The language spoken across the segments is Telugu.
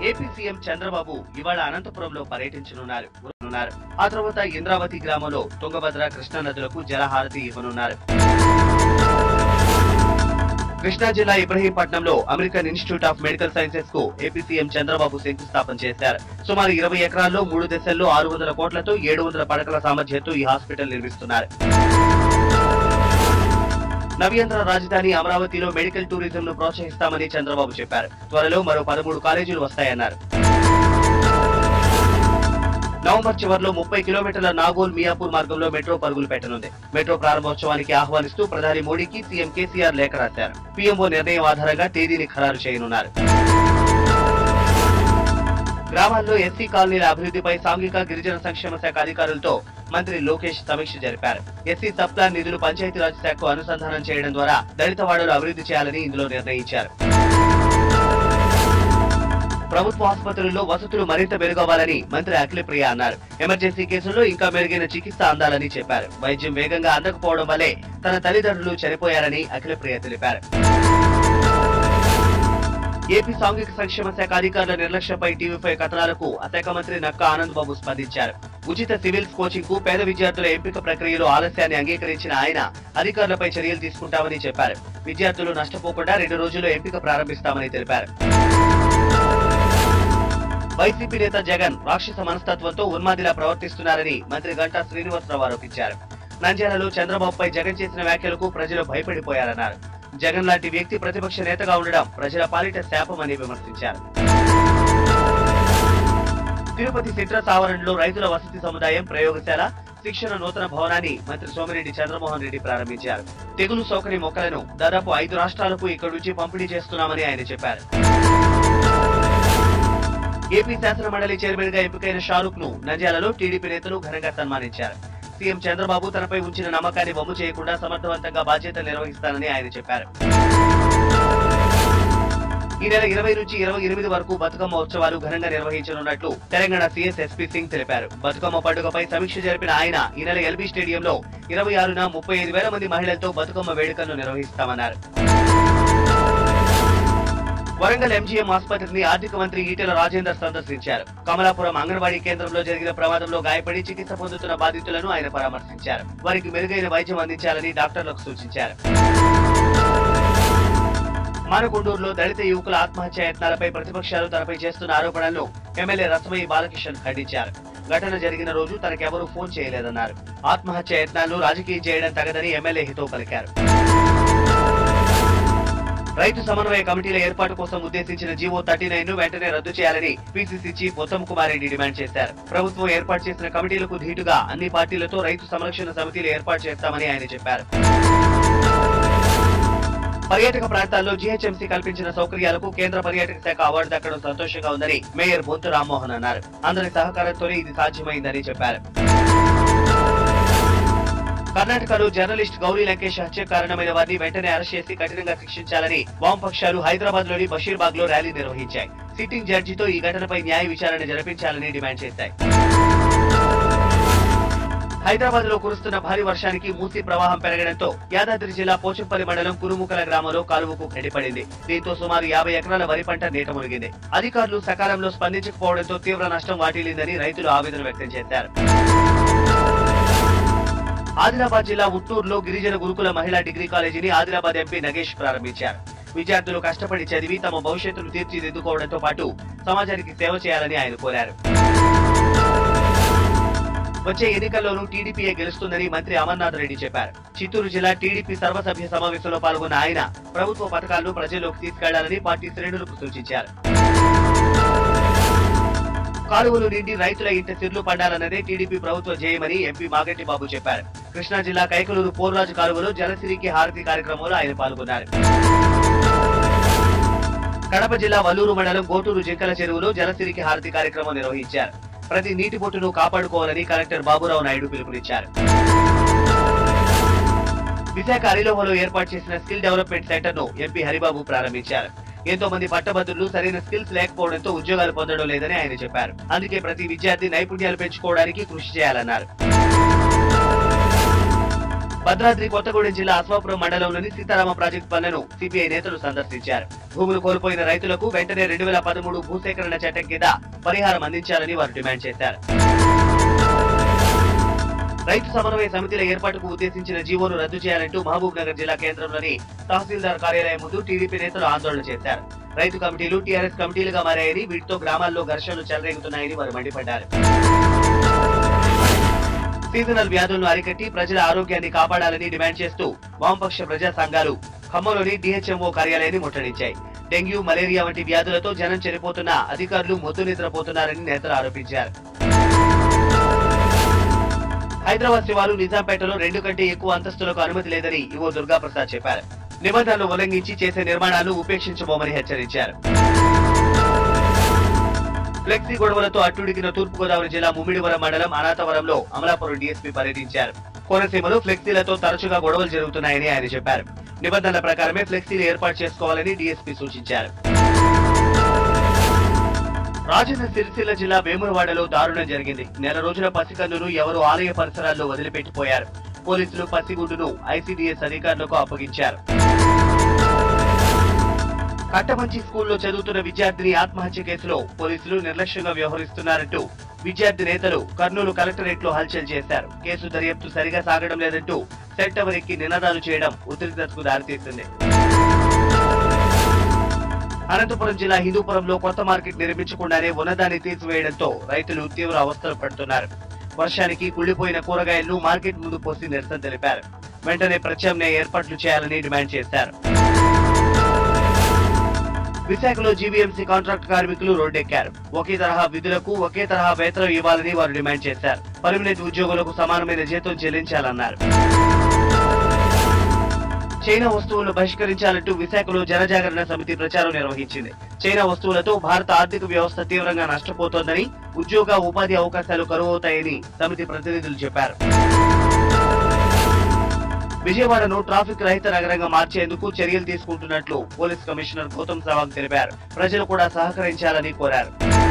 ఏపీ సీఎం చంద్రబాబు ఇవాళ అనంతపురంలో పర్యటించనున్నారు ఉన్నారు. ఆ తర్వాత ఇంద్రావతి గ్రామంలో తుంగభద్ర కృష్ణా నదులకు జలహారతి ఇవ్వనున్నారు కృష్ణా జిల్లా ఇబ్రహీంపట్నంలో American Institute of Medical Sciences కు ఏపీ సీఎం చంద్రబాబు శంకుస్థాపన చేశారు సుమారు ఇరవై ఎకరాల్లో మూడు దశల్లో ఆరు వందల కోట్లతో ఏడు వందల పడకల సామర్థ్యంతో ఈ హాస్పిటల్ నిర్మిస్తున్నారు నవ్యాంధ్ర రాజధాని అమరావతిలో మెడికల్ టూరిజం ను ప్రోత్సహిస్తామని చంద్రబాబు చెప్పారు త్వరలో మరో పదమూడు కాలేజీలు వస్తాయన్నారు నవంబర్ చివరిలో ముప్పై కిలోమీటర్ల నాగోల్ మియాపూర్ మార్గంలో మెట్రో పరుగులు పెట్టనుంది మెట్రో ప్రారంభోత్సవానికి ఆహ్వానిస్తూ ప్రధాని మోడీకి సీఎం కేసీఆర్ లేఖ రాశారు పీఎంఓ నిర్ణయం ఆధారంగా తేదీని ఖరారు చేయనున్నారు గ్రామాల్లో ఎస్సీ కాలనీల అభివృద్ధిపై సాంఘిక గిరిజన సంక్షేమ శాఖ అధికారులతో మంత్రి లోకేష్ సమీక్ష జరిపారు ఎస్సీ సబ్ ప్లాన్ నిధులు పంచాయతీరాజ్ శాఖకు అనుసంధానం చేయడం ద్వారా దళిత వాడలు అభివృద్ధి చేయాలని ఇందులో నిర్ణయించారు ప్రభుత్వ ఆసుపత్రుల్లో వసతులు మరింత మెరుగవ్వాలని మంత్రి అఖిలప్రియ అన్నారు ఎమర్జెన్సీ కేసుల్లో ఇంకా మెరుగైన చికిత్స అందాలని చెప్పారు వైద్యం వేగంగా అందకపోవడం వల్లే తన తల్లిదండ్రులు చనిపోయారని అఖిలప్రియ తెలిపారు ఏపీ సాంఘిక సంక్షేమ శాఖ అధికారుల నిర్లక్ష్యంపై టీవీపై కథనాలకు ఆ శాఖ మంత్రి నక్కా ఆనంద్ బాబు స్పందించారు ఉచిత సివిల్స్ కోచింగ్ కు పేద విద్యార్థుల ఎంపిక ప్రక్రియలో ఆలస్యాన్ని అంగీకరించిన ఆయన అధికారులపై చర్యలు తీసుకుంటామని చెప్పారు విద్యార్థులు నష్టపోకుండా రెండు రోజుల్లో ఎంపిక ప్రారంభిస్తామని తెలిపారు వైసీపీ నేత జగన్ రాక్షస మనస్తత్వంతో ఉన్మాదిలా ప్రవర్తిస్తున్నారని మంత్రి గంటా శ్రీనివాసరావు ఆరోపించారు నంద్యాలలో చంద్రబాబుపై జగన్ చేసిన వ్యాఖ్యలకు ప్రజలు భయపడిపోయారన్నారు జగన్ లాంటి వ్యక్తి ప్రతిపక్ష నేతగా ఉండడం ప్రజల పాలిట శాపమని విమర్శించారు తిరుపతి సిట్రస్ ఆవరణలో రైతుల వసతి సముదాయం ప్రయోగశాల శిక్షణ నూతన భవనాన్ని మంత్రి సోమిరెడ్డి చంద్రమోహన్ రెడ్డి ప్రారంభించారు తెగులు సోకని మొక్కలను దాదాపు ఐదు రాష్ట్రాలకు ఇక్కడి నుంచి పంపిణీ చేస్తున్నామని ఆయన చెప్పారు ఏపీ శాసన మండలి చైర్మన్ గా ఎంపికైన షారూక్ ను నంద్యాలలో టీడీపీ నేతలు ఘనంగా సన్మానించారు సీఎం చంద్రబాబు తనపై ఉంచిన నమ్మకాన్ని వమ్ము చేయకుండా సమర్థవంతంగా బాధ్యతలు నిర్వహిస్తానని ఆయన చెప్పారు ఈ నెల ఇరవై నుంచి ఇరవై ఎనిమిది వరకు బతుకమ్మ ఉత్సవాలు ఘనంగా నిర్వహించనున్నట్లు తెలంగాణ సీఎస్ ఎస్పీ సింగ్ తెలిపారు బతుకమ్మ పండుగపై సమీక్ష జరిపిన ఆయన ఈ నెల ఎల్బీ స్టేడియంలో ఇరవై ఆరున ముప్పై ఐదు వేల మంది మహిళలతో బతుకమ్మ వేడుకలను నిర్వహిస్తామన్నారు వరంగల్ ఎంజీఎం ఆసుపత్రిని ఆర్థిక మంత్రి ఈటెల రాజేందర్ సందర్శించారు కమలాపురం అంగన్వాడీ కేంద్రంలో జరిగిన ప్రమాదంలో గాయపడి చికిత్స పొందుతున్న బాధితులను ఆయన పరామర్శించారు వారికి మెరుగైన వైద్యం అందించాలని డాక్టర్లకు సూచించారు మానకొండూరులో దళిత యువకుల ఆత్మహత్య యత్నాలపై ప్రతిపక్షాలు తనపై చేస్తున్న ఆరోపణలను ఎమ్మెల్యే రసమయ్య బాలకిషన్ ఖండించారు ఘటన జరిగిన రోజు తనకెవరూ ఫోన్ చేయలేదన్నారు ఆత్మహత్య యత్నాలను రాజకీయం చేయడం తగదని ఎమ్మెల్యే హితో పలికారు రైతు సమన్వయ కమిటీల ఏర్పాటు కోసం ఉద్దేశించిన జీవో థర్టీ నైన్ ను వెంటనే రద్దు చేయాలని PCC chief Uttam Kumar Reddy demand చేశారు ప్రభుత్వం ఏర్పాటు చేసిన కమిటీలకు ధీటుగా అన్ని పార్టీలతో రైతు సంరక్షణ సమితిలు ఏర్పాటు చేస్తామని ఆయన చెప్పారు పర్యాటక ప్రాంతాల్లో జీహెచ్ఎంసీ కల్పించిన సౌకర్యాలకు కేంద్ర పర్యాటక శాఖ అవార్డు దక్కడం సంతోషంగా ఉందని మేయర్ బొంతు రామ్మోహన్ అన్నారు అందరి సహకారంతోనే ఇది సాధ్యమైందని చెప్పారు కర్ణాటకలో జర్నలిస్ట్ గౌరీ లంకేష్ హత్య కారణమైన వారిని వెంటనే అరెస్ట్ చేసి కఠినంగా శిక్షించాలని వామపక్షాలు హైదరాబాద్ లోని బషీర్బాగ్ లో ర్యాలీ నిర్వహించాయి సిట్టింగ్ జడ్జితో ఈ ఘటనపై న్యాయ విచారణ జరిపించాలని డిమాండ్ చేశాయి హైదరాబాద్ లో కురుస్తున్న భారీ వర్షానికి మూసీ ప్రవాహం పెరగడంతో యాదాద్రి జిల్లా పోచంపల్లి మండలం కురుముకల గ్రామంలో కాలువకు గడిపడింది దీంతో సుమారు యాభై ఎకరాల వరి పంట నీట మునిగింది అధికారులు సకాలంలో స్పందించకపోవడంతో తీవ్ర నష్టం వాటిల్లిందని రైతులు ఆవేదన వ్యక్తం చేశారు ఆదిలాబాద్ జిల్లా ఉట్టూరులో గిరిజన గురుకుల మహిళా డిగ్రీ కాలేజీని ఆదిలాబాద్ ఎంపీ నగేష్ ప్రారంభించారు విద్యార్థులు కష్టపడి చదివి తమ భవిష్యత్తును తీర్చిదిద్దుకోవడంతో పాటు సమాజానికి సేవ చేయాలని ఆయన కోరారు వచ్చే ఎన్నికల్లోనూ టీడీపీఏ గెలుస్తుందని మంత్రి అమర్నాథ్ రెడ్డి చెప్పారు చిత్తూరు జిల్లా టీడీపీ సర్వసభ్య సమావేశంలో పాల్గొన్న ఆయన ప్రభుత్వ పథకాలను ప్రజల్లోకి తీసుకెళ్లాలని పార్టీ శ్రేణులకు సూచించారు కాలువలు నిండి రైతుల ఇంట సిర్లు పండాలన్నదే టీడీపీ ప్రభుత్వ ధ్యేయమని ఎంపీ మాగంటి బాబు చెప్పారు కృష్ణా జిల్లా కైకలూరు పోర్రాజు కాలువలో జలసిరికి హారతి కార్యక్రమంలో ఆయన పాల్గొన్నారు కడప జిల్లా వల్లూరు మండలం గోటూరు జింకల చెరువులో జలసిరికి హారతి కార్యక్రమం నిర్వహించారు ప్రతి నీటి బొట్టును కాపాడుకోవాలని కలెక్టర్ బాబురావు నాయుడు పిలుపునిచ్చారు విశాఖ అరిలోహలో ఏర్పాటు చేసిన స్కిల్ డెవలప్మెంట్ సెంటర్ ను ఎంపీ హరిబాబు ప్రారంభించారు ఎంతో మంది పట్టభద్రులు సరైన స్కిల్స్ లేకపోవడంతో ఉద్యోగాలు పొందడం లేదని ఆయన చెప్పారు అందుకే ప్రతి విద్యార్థి నైపుణ్యాలు పెంచుకోవడానికి కృషి చేయాలన్నారు భద్రాద్రి కొత్తగూడెం జిల్లా అశ్వాపురం మండలంలోని సీతారామ ప్రాజెక్టు పనులను సిపిఐ నేతలు సందర్శించారు భూములు కోల్పోయిన రైతులకు వెంటనే రెండు వేల పదమూడు భూసేకరణ చట్టం కింద పరిహారం అందించాలని వారు డిమాండ్ చేశారు రైతు సమన్వయ సమితిల ఏర్పాటుకు ఉద్దేశించిన జీవోను రద్దు చేయాలంటూ మహబూబ్ నగర్ జిల్లా కేంద్రంలోని తహసీల్దార్ కార్యాలయం ముందు టీడీపీ నేతలు ఆందోళన చేశారు రైతు కమిటీలు టీఆర్ఎస్ కమిటీలుగా మారాయని వీటితో గ్రామాల్లో ఘర్షణలు చెలరేగుతున్నాయని వారు మండిపడ్డారు సీజనల్ వ్యాధులను అరికట్టి ప్రజల ఆరోగ్యాన్ని కాపాడాలని డిమాండ్ చేస్తూ వామపక్ష ప్రజా సంఘాలు ఖమ్మంలోని డిహెచ్ఎంఓ కార్యాలయాన్ని ముట్టడించాయి డెంగ్యూ మలేరియా వంటి వ్యాధులతో జనం చనిపోతున్న అధికారులు మొద్దు నిద్రపోతున్నారని నేతలు ఆరోపించారు హైదరాబాద్ శివారు నిజాంపేటలో రెండు కంటే ఎక్కువ అంతస్తులకు అనుమతి లేదని ఈవో దుర్గాప్రసాద్ చెప్పారు నిబంధనలు ఉల్లంఘించి చేసే నిర్మాణాలను ఉపేక్షించబోమని హెచ్చరించారు ఫ్లెక్సీ గొడవలతో అట్టుడికిన తూర్పుగోదావరి జిల్లా ముమ్మిడివరం మండలం అనాథవరంలో అమలాపురం డీఎస్పీ పర్యటించారు కోనసీమలో ఫ్లెక్సీలతో తరచుగా గొడవలు జరుగుతున్నాయని ఆయన చెప్పారు నిబంధనల ప్రకారమే ఫ్లెక్సీలు ఏర్పాటు చేసుకోవాలని డీఎస్పీ సూచించారు రాజన్న సిరిసిల్ల జిల్లా వేములవాడలో దారుణం జరిగింది నెల రోజుల పసికన్నును ఎవరు ఆలయ పరిసరాల్లో వదిలిపెట్టిపోయారు పోలీసులు పసిగుడ్డును ఐసీడీఎస్ అధికారులకు అప్పగించారు కట్టమంచి స్కూల్లో చదువుతున్న విద్యార్థిని ఆత్మహత్య కేసులో పోలీసులు నిర్లక్ష్యంగా వ్యవహరిస్తున్నారంటూ విద్యార్థి నేతలు కర్నూలు కలెక్టరేట్ లో హల్చల్ చేశారు కేసు దర్యాప్తు సరిగా సాగడం లేదంటూ సెట్ టవర్ ఎక్కి నినాదాలు చేయడం ఉద్రిక్తతకు దారితీసింది అనంతపురం జిల్లా హిందూపురంలో కొత్త మార్కెట్ నిర్మించకుండానే ఉన్నదాన్ని తీసివేయడంతో రైతులు తీవ్ర అవస్థలు పడుతున్నారు వర్షానికి కుళ్లిపోయిన కూరగాయలను మార్కెట్ ముందు పోసి నిరసన తెలిపారు వెంటనే ప్రత్యామ్నాయ ఏర్పాట్లు చేయాలని డిమాండ్ చేశారు విశాఖలో జీవీఎంసీ కాంట్రాక్ట్ కార్మికులు రోడ్డెక్కారు ఒకే తరహా విధులకు ఒకే తరహా వేతనం ఇవ్వాలని వారు డిమాండ్ చేశారు పర్మనెంట్ ఉద్యోగులకు సమానమైన జీతం చెల్లించాలన్నారు చైనా వస్తువులను బహిష్కరించాలంటూ విశాఖలో జనజాగరణ సమితి ప్రచారం నిర్వహించింది చైనా వస్తువులతో భారత ఆర్థిక వ్యవస్థ తీవ్రంగా నష్టపోతోందని ఉద్యోగ ఉపాధి అవకాశాలు కరువవుతాయని సమితి ప్రతినిధులు చెప్పారు విజయవాడను ట్రాఫిక్ రహిత నగరంగా మార్చేందుకు చర్యలు తీసుకుంటున్నట్లు పోలీస్ కమిషనర్ గౌతమ్ సవాంగ్ తెలిపారు ప్రజలు కూడా సహకరించాలని కోరారు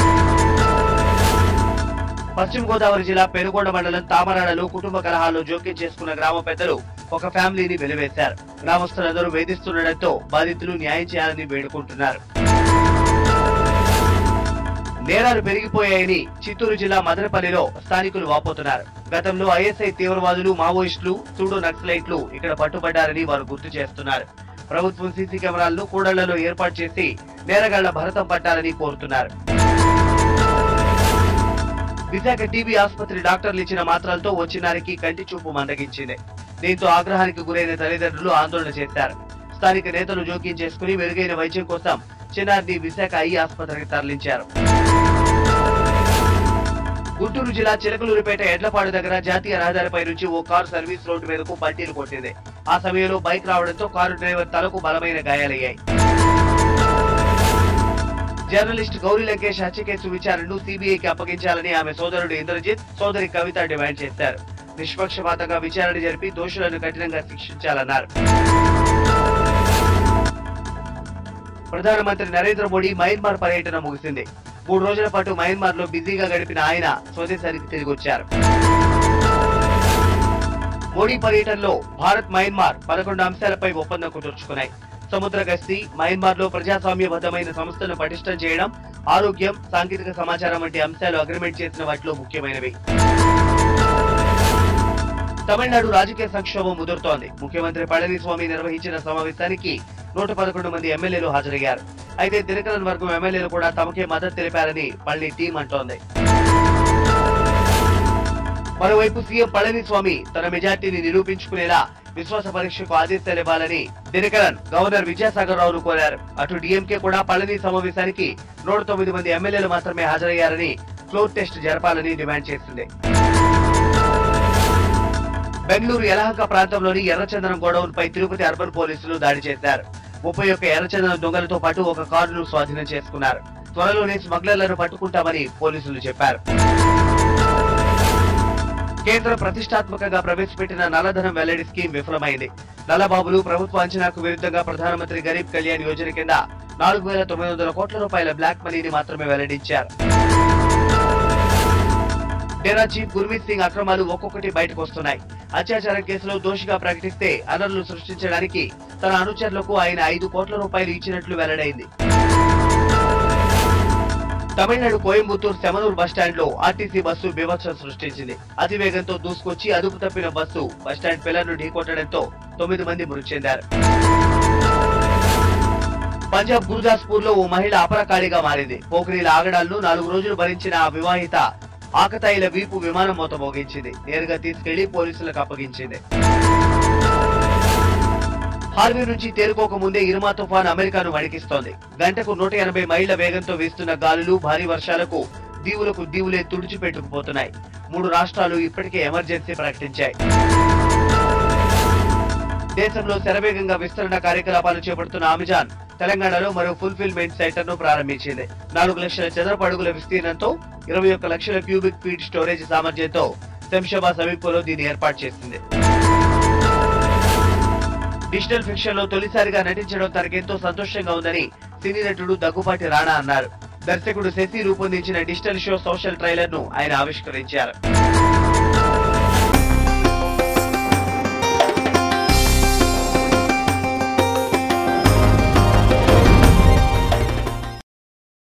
పశ్చిమ గోదావరి జిల్లా పెనుగొండ మండలం తామరాడలో కుటుంబ కలహాల్లో జోక్యం చేసుకున్న గ్రామ పెద్దలు ఒక ఫ్యామిలీని వెలివేశారు గ్రామస్తులందరూ వేధిస్తుండటంతో బాధితులు న్యాయం చేయాలని వేడుకుంటున్నారు నేరాలు పెరిగిపోయాయని చిత్తూరు జిల్లా మదనపల్లిలో స్థానికులు వాపోతున్నారు గతంలో ఐఎస్ఐ తీవ్రవాదులు మావోయిస్టులు సూడో నక్సలైట్లు ఇక్కడ పట్టుబడ్డారని వారు గుర్తు చేస్తున్నారు ప్రభుత్వం సీసీ కెమెరాలను కూడళ్లలో ఏర్పాటు చేసి నేరగాళ్ల భరతం పట్టాలని కోరుతున్నారు విశాఖ టీబీ ఆసుపత్రి డాక్టర్లు ఇచ్చిన మాత్రలతో వచ్చినారికి కంటి చూపు మందగించింది దీంతో ఆగ్రహానికి గురైన తల్లిదండ్రులు ఆందోళన చేశారు స్థానిక నేతలు జోక్యం చేసుకుని మెరుగైన వైద్యం కోసం చిన్నారిని విశాఖ ఐ ఆసుపత్రికి తరలించారు గుంటూరు జిల్లా చిలకలూరిపేట ఎడ్లపాడు దగ్గర జాతీయ రహదారిపై నుంచి ఓ కారు సర్వీస్ రోడ్డు మీదకు పల్టీలు కొట్టింది ఆ సమయంలో బైక్ రావడంతో కారు డ్రైవర్ తలకు బలమైన గాయాలయ్యాయి జర్నలిస్ట్ గౌరీ లంకేష్ హత్య కేసు విచారణను సిబిఐకి అప్పగించాలని ఆమె సోదరుడు ఇంద్రజిత్ సోదరి కవిత డిమాండ్ చేశారు నిష్పక్షపాతంగా విచారణ జరిపి దోషులను కఠినంగా శిక్షించాలన్నారు ప్రధానమంత్రి నరేంద్ర మోడీ మయన్మార్ పర్యటన ముగిసింది మూడు రోజుల పాటు మయన్మార్ లో బిజీగా గడిపిన ఆయన స్వదేశానికి తిరిగి వచ్చారు మోడీ పర్యటనలో భారత్ మయన్మార్ పదకొండు అంశాలపై ఒప్పందం కుదుర్చుకున్నాయి సముద్ర గస్తీ మయన్మార్ లో ప్రజాస్వామ్యబద్ధమైన సంస్థలను పటిష్టం చేయడం ఆరోగ్యం సాంకేతిక సమాచారం వంటి అంశాలు అగ్రిమెంట్ చేసిన వాటిలో ముఖ్యమైనవి తమిళనాడు రాజకీయ సంక్షోభం ముదురుతోంది ముఖ్యమంత్రి పళనిస్వామి నిర్వహించిన సమావేశానికి నూట పదకొండు మంది ఎమ్మెల్యేలు హాజరయ్యారు అయితే దినకరన్ వర్గం ఎమ్మెల్యేలు కూడా తమకే మద్దతు తెలిపారని పళని టీం అంటోంది మరోవైపు సీఎం పళనిస్వామి తన మెజార్టీని నిరూపించుకునేలా విశ్వాస పరీక్షకు ఆదేశాలు ఇవ్వాలని దినకరన్ గవర్నర్ విద్యాసాగర్ రావును కోరారు అటు డీఎంకే కూడా పళని సమావేశానికి నూట తొమ్మిది మంది ఎమ్మెల్యేలు మాత్రమే హాజరయ్యారని ఫ్లోర్ టెస్ట్ జరపాలని డిమాండ్ చేసింది బెంగళూరు యలహంక ప్రాంతంలోని ఎర్రచందనం గోడౌన్ పై తిరుపతి అర్బన్ పోలీసులు దాడి చేశారు ముప్పై ఒక్క ఎర్రచందనం దొంగలతో పాటు ఒక కారును స్వాధీనం చేసుకున్నారు త్వరలోనే స్మగ్లర్లను పట్టుకుంటామని పోలీసులు చెప్పారు కేంద్రం ప్రతిష్టాత్మకంగా ప్రవేశపెట్టిన నల్లధనం వెల్లడి స్కీమ్ విఫలమైంది నల్లబాబులు ప్రభుత్వ అంచనాకు విరుద్ధంగా ప్రధానమంత్రి గరీబ్ కళ్యాణ్ యోజన కింద నాలుగు వేల తొమ్మిది వందల కోట్ల రూపాయల బ్లాక్ మనీని మాత్రమే వెల్లడించారు డేరా చీఫ్ గుర్మీత్ సింగ్ అక్రమాలు ఒక్కొక్కటి బయటకు వస్తున్నాయి అత్యాచారం కేసులో దోషిగా ప్రకటిస్తే అనర్లు సృష్టించడానికి తన అనుచరులకు ఆయన ఐదు కోట్ల రూపాయలు ఇచ్చినట్లు వెల్లడైంది తమిళనాడు కోయంబత్తూర్ సెమనూర్ బస్టాండ్ లో ఆర్టీసీ బస్సు బీభత్సం సృష్టించింది అతివేగంతో దూసుకొచ్చి అదుపు తప్పిన బస్సు బస్టాండ్ పిల్లర్ను ఢీకొట్టడంతో తొమ్మిది మంది మృతి చెందారు పంజాబ్ గురుదాస్పూర్ లో ఓ మహిళ అపరకాళిగా మారింది పోకిరీల ఆగడాలను నాలుగు రోజులు భరించిన ఆ వివాహిత ఆకతాయిల వీపు విమానం మూత మోగించింది నేరుగా తీసుకెళ్లి పోలీసులకు అప్పగించింది హార్వీ నుంచి తేరుకోక ముందే ఇరుమా తుఫాన్ అమెరికాను వణికిస్తోంది గంటకు నూట ఎనభై మైళ్ల వేగంతో వీస్తున్న గాలులు భారీ వర్షాలకు దీవులకు దీవులే తుడిచిపెట్టుకుపోతున్నాయి మూడు రాష్ట్రాలు ఇప్పటికే ఎమర్జెన్సీ ప్రకటించాయి దేశంలో శరవేగంగా విస్తరణ కార్యకలాపాలు చేపడుతున్న అమెజాన్ తెలంగాణలో మరో ఫుల్ఫిల్మెంట్ సెంటర్ ను ప్రారంభించింది నాలుగు లక్షల చదరపు అడుగుల విస్తీర్ణంతో ఇరవై ఒక్క లక్షల క్యూబిక్ ఫీట్ స్టోరేజ్ సామర్థ్యంతో శంషాబాద్ సమీపంలో దీన్ని ఏర్పాటు చేసింది డిజిటల్ ఫిక్షన్ లో తొలిసారిగా నటించడం తనకెంతో సంతోషంగా ఉందని సినీ నటుడు దగ్గుపాటి రాణా అన్నారు దర్శకుడు శశి రూపొందించిన డిజిటల్ షో సోషల్ ట్రైలర్ ను ఆయన ఆవిష్కరించారు